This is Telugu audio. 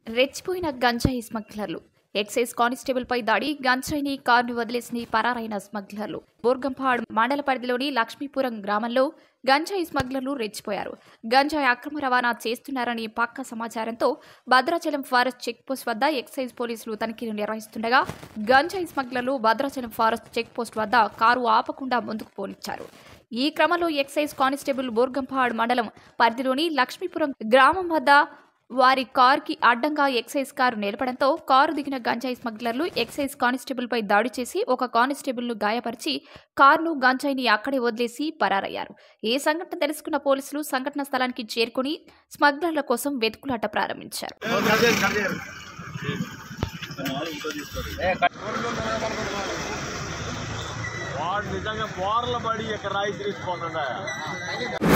రెచ్చిపోయిన గంజాయి స్మగ్లర్లు ఎక్సైజ్ కానిస్టేబుల్ పై దాడి గంజాయిని కారును వదిలేసి పరారైన స్మగ్లర్లు బోర్గంపాడ్ మండల పరిధిలోని లక్ష్మీపురం గ్రామంలో గంజాయి స్మగ్లర్లు రెచ్చిపోయారు గంజాయి అక్రమ రవాణా చేస్తున్నారని పక్క సమాచారంతో భద్రాచలం ఫారెస్ట్ చెక్ పోస్ట్ వద్ద ఎక్సైజ్ పోలీసులు తనిఖీలు నిర్వహిస్తుండగా గంజాయి స్మగ్లర్లు భద్రాచలం ఫారెస్ట్ చెక్ పోస్ట్ వద్ద కారు ఆపకుండా ముందుకు పోనిచ్చారు ఈ క్రమంలో ఎక్సైజ్ కానిస్టేబుల్ బోర్గంపాడ్ మండలం పరిధిలోని లక్ష్మీపురం గ్రామం వద్ద వారి కారుకి అడ్డంగా ఎక్సైజ్ కారు నిలపడంతో కారు దిగిన గంజాయి స్మగ్లర్లు ఎక్సైజ్ కానిస్టేబుల్ పై దాడి చేసి ఒక కానిస్టేబుల్ ను గాయపరిచి కారును గంజాయిని అక్కడే వదిలేసి పరారయ్యారు ఈ సంఘటన తెలుసుకున్న పోలీసులు సంఘటన స్థలానికి చేరుకుని స్మగ్లర్ల కోసం వెతుకులాట ప్రారంభించారు వాడు నిజంగా బోర్ల పడి ఇక్కడ రాయి తిరిగిపోతుండ